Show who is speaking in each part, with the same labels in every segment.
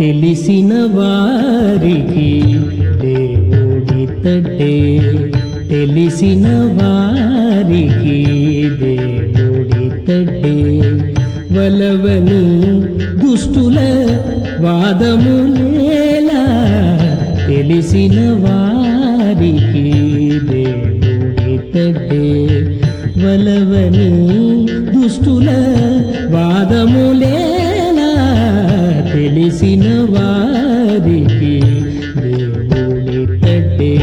Speaker 1: తెలిసిన వారికి దేవుడితడే తెలిసిన వారికి దేవుడితడే వలవని దుష్టుల వాదములేలా తెలిసిన వారికి దేవుడితడే వలవని దుష్టుల వాదములేలా తెలిసిన వారికి దేవుడితడే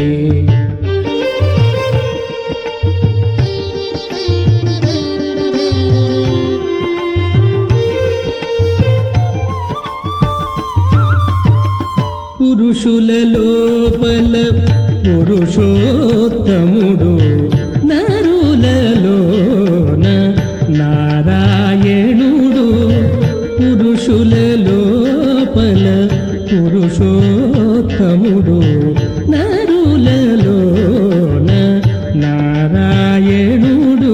Speaker 1: పురుషుల లోపల పురుషోత్తముడు నరులలోన నారాయణుడు పురుషుల లోపల పురుషోత్తముడు నరులలోన నారాయణుడు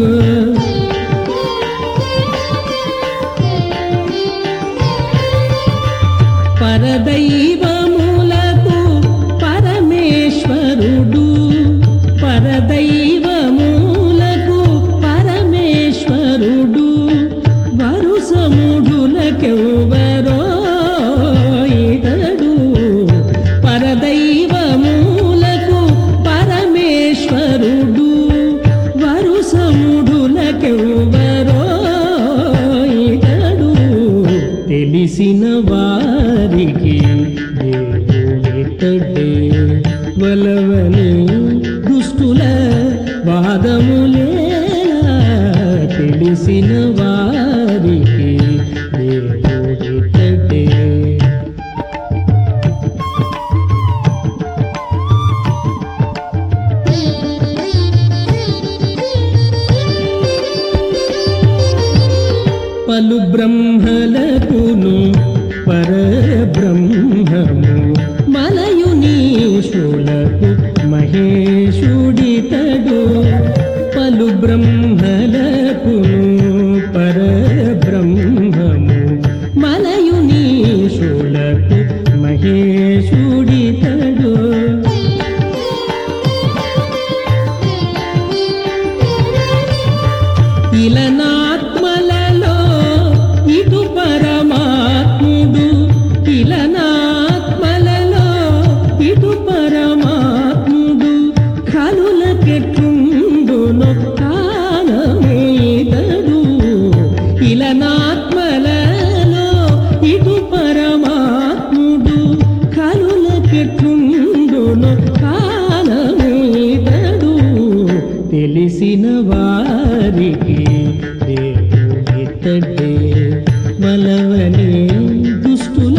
Speaker 1: పరదైవములకు పరమేశ్వరుడు పరదైవములకు పరమేశ్వరుడు వరుసముడులకెవ్వరో ఇతడు పరదైవములకు పరమేశ్వరుడు వరుసముడులకెవ్వరో ఇతడు తెలిసిన వారికి దేవుడితడే వలవని దుష్టుల వాదములేలా తెలిసిన వారికి దేవుడితడే పలు బ్రహ్మలకును పరబ్రహ్మము మలయునీశులకు మహేశుడితడు పలు బ్రహ్మలకును పరబ్రహ్మము మలయునీశులకు మహేశుడితడు ఇలనాత్మలలో ఇటు పరమాత్ముడు ఇలనాత్మలలో ఇటు పరమాత్ముడు కలులకెట్టుండును కానమీతడు ఇలనాత్మలలో ఇటు పరమాత్ముడు కలులకెట్టుండును కానమీతడు తెలిసిన వారికి దేవుడితడే మలవని దుష్టుల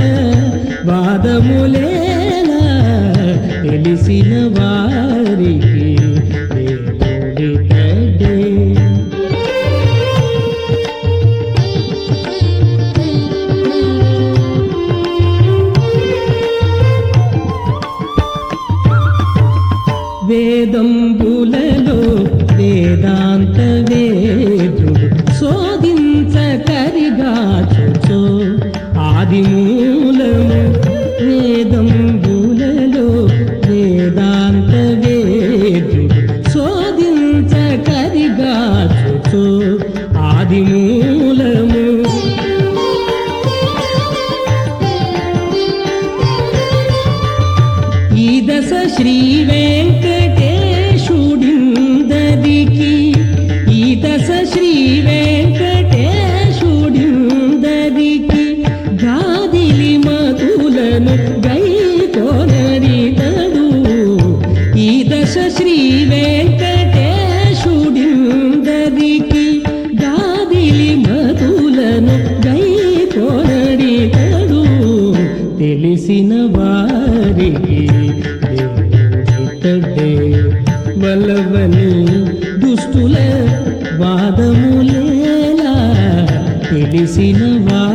Speaker 1: వాదములేలా తెలిసిన వారికి దేవుడితడే వేదంబులలో వేదాంత వేదుడు శోధించకరిగాచుచో ఆది మూలము వేదంబులలో వేదాంత వేదుడు శోధించకరిగాచుచో ఆది మూలము ఈ దశ శ్రీ వెంకటేశుడిందరికి ఈ దశ శ్రీ వెంకటేశుడిందరికి గాదిలి మధులను గైకొనడితడు ఈ దశ శ్రీ వెంకటేశుడిందరికి గాదిలి మధులను గైకొనడితడు తెలిసిన వారికి దేవుడితడే వలవని దుష్టుల వాదములేలా తెలిసిన వారికి